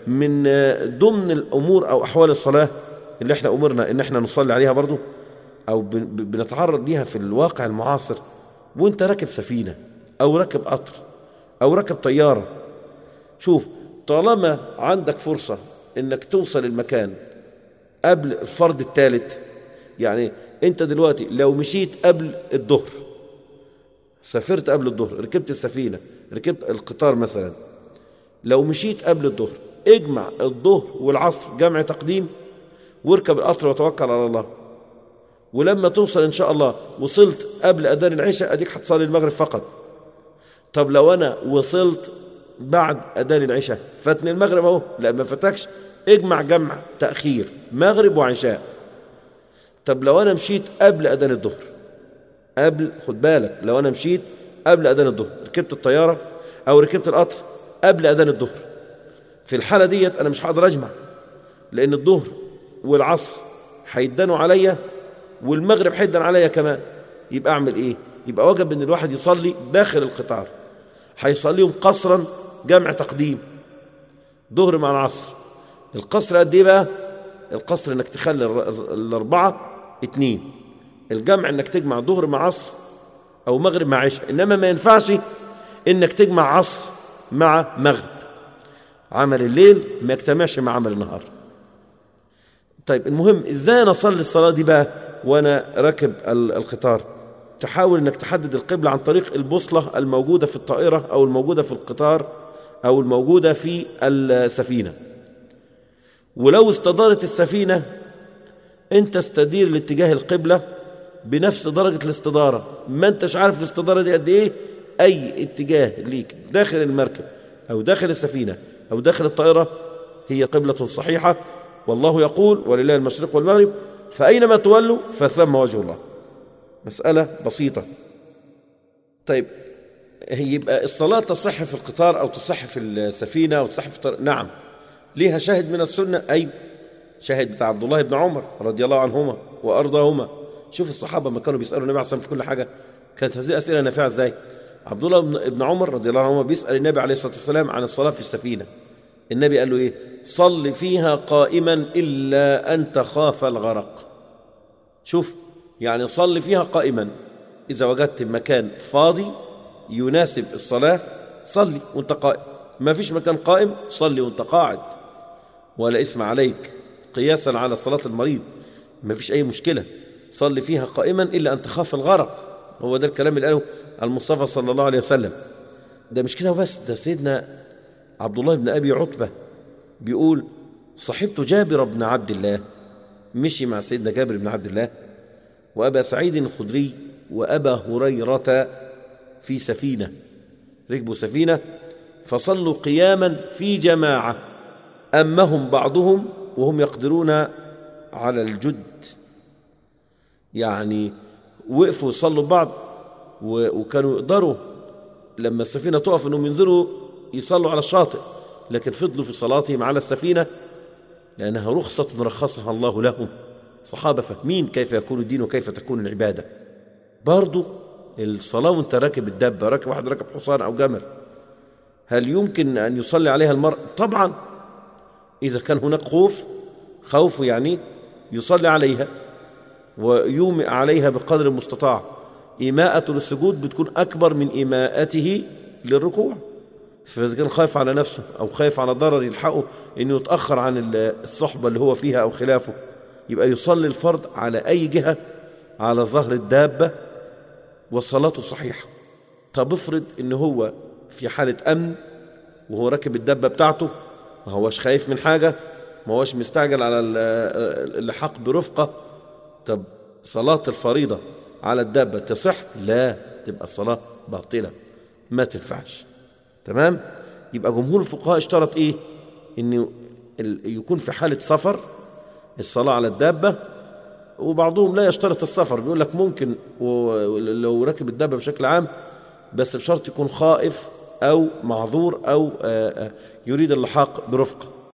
من ضمن الأمور أو أحوال الصلاة اللي احنا أمرنا إن احنا نصلي عليها برضو أو بنتعرض ليها في الواقع المعاصر وانت راكب سفينة أو راكب قطر أو راكب طيارة شوف طالما عندك فرصة إنك توصل المكان قبل الفرض الثالث يعني انت دلوقتي لو مشيت قبل الظهر سافرت قبل الظهر ركبت السفينة ركبت القطار مثلا لو مشيت قبل الظهر اجمع الظهر والعصر جمع تقديم واركب القطر وتوكل على الله ولما توصل ان شاء الله وصلت قبل اذان العشاء اديك هتصلي المغرب فقط طب لو انا وصلت بعد اذان العشاء فاتني المغرب اهو لا ما فاتكش اجمع جمع تاخير مغرب وعشاء طب لو انا مشيت قبل اذان الظهر قبل خد بالك لو انا مشيت قبل اذان الظهر ركبت الطياره او ركبت القطر قبل اذان الظهر في الحاله ديت انا مش هقدر اجمع لان الظهر والعصر هيدنوا عليا والمغرب هيدن عليا كمان يبقى اعمل ايه يبقى واجب ان الواحد يصلي داخل القطار هيصليهم قصرا جمع تقديم ظهر مع العصر القصر قد ايه بقى القصر انك تخلي الاربعه اتنين الجمع انك تجمع ظهر مع عصر او مغرب مع عشاء انما ما ينفعش انك تجمع عصر مع مغرب عمل الليل ما يجتمعش مع عمل النهار طيب المهم ازاي انا اصلي الصلاه دي بقى وانا راكب القطار تحاول انك تحدد القبله عن طريق البوصله الموجوده في الطائره او الموجوده في القطار او الموجوده في السفينه ولو استدارت السفينه انت استدير لاتجاه القبله بنفس درجه الاستداره ما انتش عارف الاستداره دي قد ايه اي اتجاه ليك داخل المركب او داخل السفينه او داخل الطائره هي قبله صحيحه والله يقول ولله المشرق والمغرب فاينما تولوا فثم وجه الله مساله بسيطه طيب يبقى الصلاه تصح في القطار او تصح في السفينه او تصح في الطائره نعم ليها شاهد من السنه ايوه شاهد بتاع عبد الله بن عمر رضي الله عنهما وارضاهما شوف الصحابه ما كانوا بيسالوا النبي عليه الصلاه والسلام في كل حاجه كانت هذه اسئله نافعه ازاي عبد الله بن عمر رضي الله عنهما بيسال النبي عليه الصلاه والسلام عن الصلاه في السفينه النبي قال له ايه صل فيها قائما الا ان تخاف الغرق شوف يعني صل فيها قائما اذا وجدت مكان فاضي يناسب الصلاه صلي وانت قائم ما فيش مكان قائم صلي وانت قاعد ولا اسم عليك قياسا على صلاه المريض ما فيش اي مشكله صلي فيها قائما الا ان تخاف الغرق هو ده الكلام اللي قاله المصطفى صلى الله عليه وسلم ده مش كده وبس ده سيدنا عبد الله بن ابي عتبه بيقول صحبت جابر بن عبد الله مشي مع سيدنا جابر بن عبد الله وابا سعيد الخدري وابا هريره في سفينه ركبوا سفينه فصلوا قياما في جماعه امهم بعضهم وهم يقدرون على الجد يعني وقفوا يصلوا بعض وكانوا يقدروا لما السفينه تقف انهم ينزلوا يصلوا على الشاطئ لكن فضلوا في صلاتهم على السفينه لانها رخصه رخصها الله لهم صحابه فاهمين كيف يكون الدين وكيف تكون العباده برضو الصلاه وانت راكب الدابه راكب واحد راكب حصان او جمل هل يمكن ان يصلي عليها المرء طبعا اذا كان هناك خوف خوف يعني يصلي عليها ويومئ عليها بقدر المستطاع إيماءة للسجود بتكون أكبر من إيماءته للركوع فإذا كان خايف على نفسه أو خايف على ضرر يلحقه إنه يتأخر عن الصحبة اللي هو فيها أو خلافه يبقى يصلي الفرض على أي جهة على ظهر الدابة وصلاته صحيحة طب افرض إن هو في حالة أمن وهو راكب الدابة بتاعته ما هوش خايف من حاجة ما هوش مستعجل على اللحاق برفقة طب صلاة الفريضة على الدابة تصح لا تبقى الصلاة باطلة ما تنفعش تمام يبقى جمهور الفقهاء اشترط ايه ان يكون في حالة سفر الصلاة على الدابة وبعضهم لا يشترط السفر بيقول لك ممكن لو راكب الدابة بشكل عام بس بشرط يكون خائف أو معذور أو يريد اللحاق برفقة